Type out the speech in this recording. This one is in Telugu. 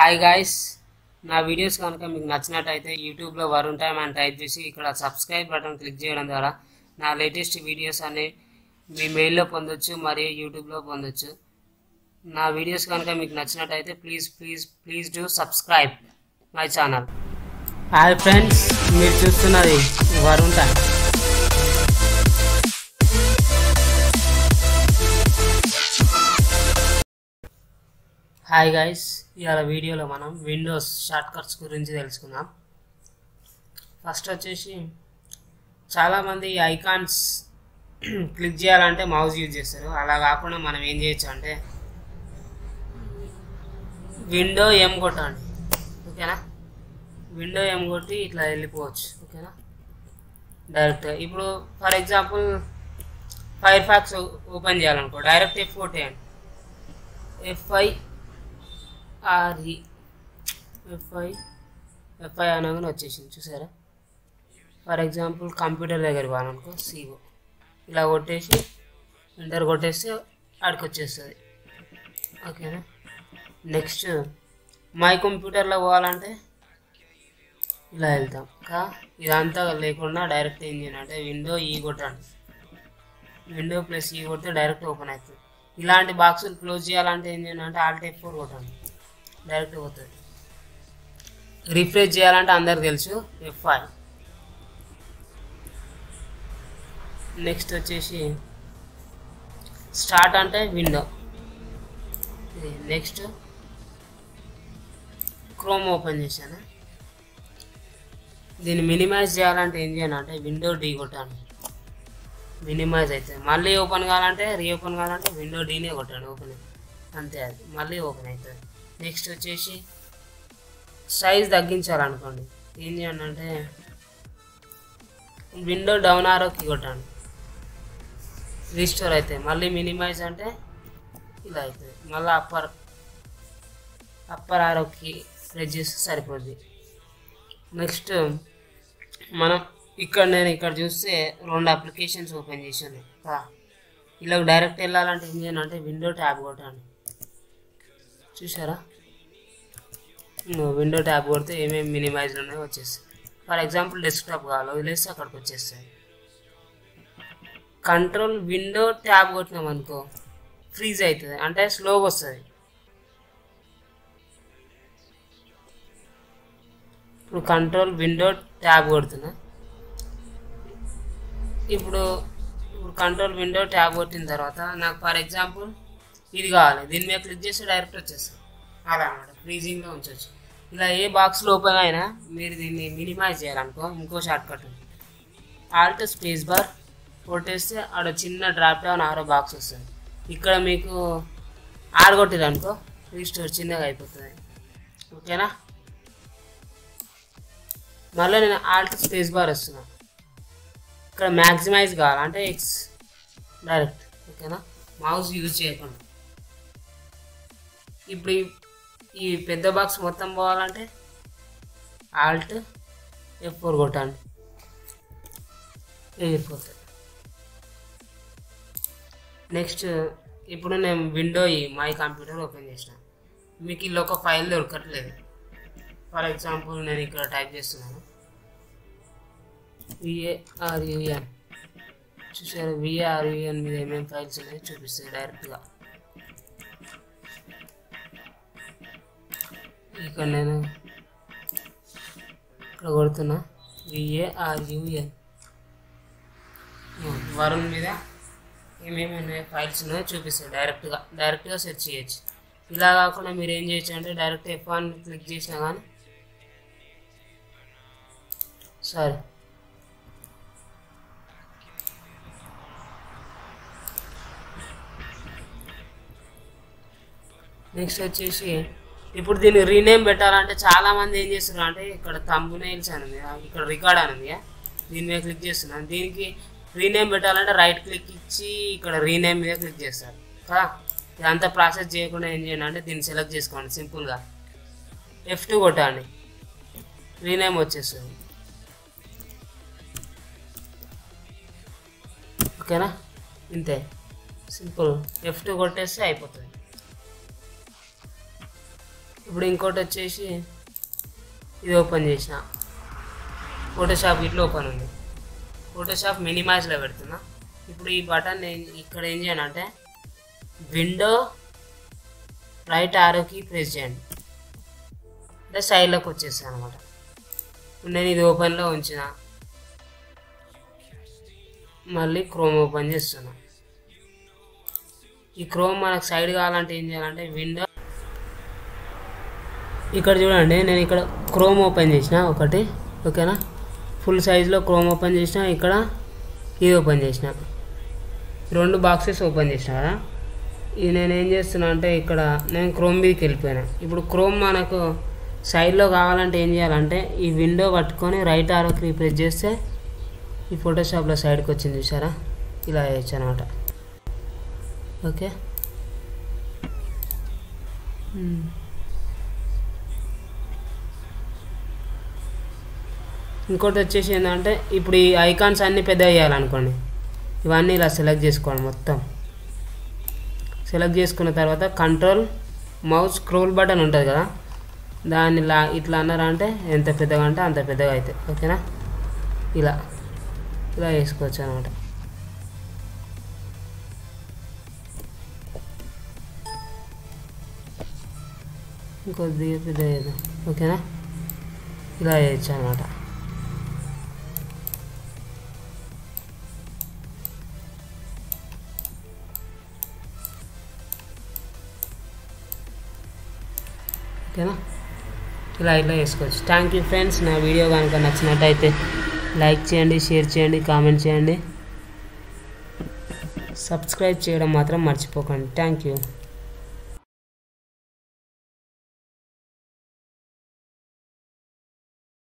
హాయ్ గాయస్ నా వీడియోస్ కనుక మీకు నచ్చినట్టయితే యూట్యూబ్లో వరుణ్ టైమ్ అని టైప్ చేసి ఇక్కడ సబ్స్క్రైబ్ బటన్ క్లిక్ చేయడం ద్వారా నా లేటెస్ట్ వీడియోస్ అన్ని మీ మెయిల్లో పొందొచ్చు మరియు యూట్యూబ్లో పొందొచ్చు నా వీడియోస్ కనుక మీకు నచ్చినట్టయితే please please please do subscribe my channel hi friends మీరు చూస్తున్నది వరుణ్ టైమ్ హాయ్ గైస్ ఇవాళ వీడియోలో మనం విండోస్ షార్ట్ కట్స్ గురించి తెలుసుకుందాం ఫస్ట్ వచ్చేసి చాలామంది ఈ ఐకాన్స్ క్లిక్ చేయాలంటే మౌస్ యూజ్ చేస్తారు అలా కాకుండా మనం ఏం చేయొచ్చు అంటే విండో ఎం కొట్టండి ఓకేనా విండో ఎం కొట్టి ఇట్లా వెళ్ళిపోవచ్చు ఓకేనా డైరెక్ట్ ఇప్పుడు for example Firefox open చేయాలనుకో డైరెక్ట్ ఎఫ్ కొట్టేయండి ఎఫ్ఐ ఆర్ఈ ఎఫ్ఐ ఎఫ్ఐ అనగానే వచ్చేసింది చూసారా ఫర్ ఎగ్జాంపుల్ కంప్యూటర్ దగ్గర పోవాలనుకో సిఓ ఇలా కొట్టేసి ఎంటర్ కొట్టేస్తే ఆడికి వచ్చేస్తుంది ఓకేనా నెక్స్ట్ మై కంప్యూటర్లో పోవాలంటే ఇలా వెళ్తాం కా ఇదంతా లేకుండా డైరెక్ట్ ఏం చేయాలి అంటే విండో ఈ కొట్టండి విండో ప్లస్ ఈ కొడితే డైరెక్ట్ ఓపెన్ అవుతుంది ఇలాంటి బాక్సులు క్లోజ్ చేయాలంటే ఏం చేయాలి అంటే ఆల్ టైప్ ఫోర్ కొట్టండి డైరెక్ట్ పోతుంది రిఫ్రెష్ చేయాలంటే అందరికి తెలుసు ఎఫ్ ఐ నెక్స్ట్ వచ్చేసి స్టార్ట్ అంటే విండో నెక్స్ట్ క్రోమ్ ఓపెన్ చేశాను దీన్ని మినిమైజ్ చేయాలంటే ఏం చేయాలి అంటే విండో డీ కొట్టాను మినిమైజ్ అవుతుంది మళ్ళీ ఓపెన్ కావాలంటే రీఓపెన్ కావాలంటే విండో డీనే కొట్టాను ఓపెన్ అంతే అది మళ్ళీ ఓపెన్ అవుతుంది నెక్స్ట్ వచ్చేసి సైజ్ తగ్గించాలనుకోండి ఏం చేయండి అంటే విండో డౌన్ ఆరోకి కొట్టండి రీస్టోర్ అవుతాయి మళ్ళీ మినిమైజ్ అంటే ఇలా అవుతుంది మళ్ళీ అప్పర్ అప్పర్ ఆరోకి ప్రెస్ చేస్తే సరిపోద్ది నెక్స్ట్ మనం ఇక్కడ నేను ఇక్కడ చూస్తే రెండు అప్లికేషన్స్ ఓపెన్ చేశాను కా. ఇలా డైరెక్ట్ వెళ్ళాలంటే ఏం చేయాలి అంటే విండో ట్యాబ్ కొట్టండి చూసారా విండో ట్యాబ్ కొడితే ఏమేమి మినిమైజ్లు ఉన్నాయో వచ్చేస్తాయి ఫర్ ఎగ్జాంపుల్ డెస్క్టాప్ కావాలి వదిలేస్తే అక్కడికి వచ్చేస్తాయి కంట్రోల్ విండో ట్యాబ్ కొట్టినాం అనుకో ఫ్రీజ్ అవుతుంది అంటే స్లోగా వస్తుంది ఇప్పుడు కంట్రోల్ విండో ట్యాబ్ కొడుతున్నా ఇప్పుడు ఇప్పుడు కంట్రోల్ విండో ట్యాబ్ కొట్టిన తర్వాత నాకు ఫర్ ఎగ్జాంపుల్ ఇది కావాలి దీని మీద క్లిక్ చేస్తే డైరెక్ట్ వచ్చేస్తుంది అలా అనమాట ఫ్రీజింగ్లో ఉంచవచ్చు ఇలా ఏ బాక్స్లో ఓపెన్ అయినా మీరు దీన్ని మినిమైజ్ చేయాలనుకో ఇంకో షార్ట్ కట్ ఉంది ఆల్ట్ స్పేస్ బార్ కొట్టేస్తే ఆడ చిన్న డ్రాప్ డౌన్ ఆరో బాక్స్ వస్తుంది ఇక్కడ మీకు ఆడగొట్టిరు అనుకో రీస్టోర్ చిన్నగా అయిపోతుంది ఓకేనా మళ్ళీ నేను ఆల్ట్ స్పేస్ బార్ వస్తున్నా ఇక్కడ మ్యాక్సిమైజ్ కావాలి అంటే ఎక్స్ డైరెక్ట్ ఓకేనా మౌస్ యూజ్ చేయకుండా ఇప్పుడు ఈ- ఈ పెద్ద బాక్స్ మొత్తం పోవాలంటే ఆల్ట్ ఎఫ్ ఫోర్ కొట్టండి ఎగిరిపోతుంది నెక్స్ట్ ఇప్పుడు నేను విండో ఈ మై కంప్యూటర్ ఓపెన్ చేసిన మీకు ఇలా ఒక ఫైల్ దొరకట్లేదు ఫర్ ఎగ్జాంపుల్ నేను ఇక్కడ టైప్ చేస్తున్నాను విఏఆర్యుఎన్ చూసారు విఏఆర్యుఎన్ మీద ఏమేమి ఫైల్స్ ఉన్నాయో చూపిస్తుంది డైరెక్ట్గా ఇక్కడ నేను ఇక్కడ కొడుతున్నా విఏఆర్యుఎన్ వరుణ్ మీద ఏమేమి ఉన్నాయో ఫైల్స్ ఉన్నాయో చూపిస్తాయి డైరెక్ట్గా డైరెక్ట్గా సెర్చ్ చేయొచ్చు ఇలా కాకుండా మీరు ఏం చేయొచ్చు అంటే డైరెక్ట్ ఎఫ్ వన్ క్లిక్ చేసినా కానీ సరే నెక్స్ట్ వచ్చేసి ఇప్పుడు దీన్ని రీనేమ్ పెట్టాలంటే చాలా మంది ఏం చేస్తున్నారు అంటే ఇక్కడ తమ్ము నెయిల్స్ అని ఉంది ఇక్కడ రికార్డ్ అని ఉంది దీని మీద క్లిక్ చేస్తున్నాను దీనికి రీనేమ్ పెట్టాలంటే రైట్ క్లిక్ ఇచ్చి ఇక్కడ రీనేమ్ మీద క్లిక్ చేస్తారు కదా ఇదంతా ప్రాసెస్ చేయకుండా ఏం చేయండి అంటే దీన్ని సెలెక్ట్ చేసుకోండి సింపుల్గా ఎఫ్ టూ కొట్టండి రీనేమ్ వచ్చేస్తుంది ఓకేనా ఇంతే సింపుల్ ఎఫ్ టూ కొట్టేస్తే అయిపోతుంది ఇప్పుడు ఇంకోటి వచ్చేసి ఇది ఓపెన్ చేసిన ఫోటోషాప్ ఇట్లా ఓపెన్ ఉంది ఫోటోషాప్ మినిమైజ్లో పెడుతున్నా ఇప్పుడు ఈ బటన్ నేను ఇక్కడ ఏం చేయను అంటే విండో రైట్ ఆరోకి ప్రెస్ చేయండి అంటే సైడ్లోకి వచ్చేసాను అనమాట నేను ఇది ఓపెన్లో ఉంచిన మళ్ళీ క్రోమ్ ఓపెన్ చేస్తున్నా ఈ క్రోమ్ మనకు సైడ్ కావాలంటే ఏం చేయాలంటే విండో ఇక్కడ చూడండి నేను ఇక్కడ క్రోమ్ ఓపెన్ చేసిన ఒకటి ఓకేనా ఫుల్ సైజ్లో క్రోమ్ ఓపెన్ చేసిన ఇక్కడ ఇది ఓపెన్ చేసిన రెండు బాక్సెస్ ఓపెన్ చేసిన కదా ఇది నేను ఏం చేస్తున్నా అంటే ఇక్కడ నేను క్రోమ్ మీదకి వెళ్ళిపోయినా ఇప్పుడు క్రోమ్ మనకు సైడ్లో కావాలంటే ఏం చేయాలంటే ఈ విండో పట్టుకొని రైట్ ఆరోకి ప్రెస్ చేస్తే ఈ ఫోటోషాప్లో సైడ్కి వచ్చింది చూసారా ఇలా వేయచ్చు అనమాట ఓకే మ్మ్. ఇంకోటి వచ్చేసి ఏంటంటే ఇప్పుడు ఈ ఐకాన్స్ అన్నీ పెద్ద చేయాలనుకోండి ఇవన్నీ ఇలా సెలెక్ట్ చేసుకోవాలి మొత్తం సెలెక్ట్ చేసుకున్న తర్వాత కంట్రోల్ మౌస్ స్క్రోల్ బటన్ ఉంటుంది కదా దాన్ని ఇలా ఇట్లా అన్నారా అంటే ఎంత పెద్దగా అంటే అంత పెద్దగా అవుతాయి ఓకేనా ఇలా ఇలా వేసుకోవచ్చు అనమాట ఇంకొద్దిగా పెద్ద చేద్దాం ఓకేనా ఇలా చేయొచ్చు అనమాట ఓకేనా ఇలా ఇలా వేసుకోవచ్చు థ్యాంక్ యూ ఫ్రెండ్స్ నా వీడియో కనుక నచ్చినట్టయితే లైక్ చేయండి షేర్ చేయండి కామెంట్ చేయండి సబ్స్క్రైబ్ చేయడం మాత్రం మర్చిపోకండి థ్యాంక్ యూ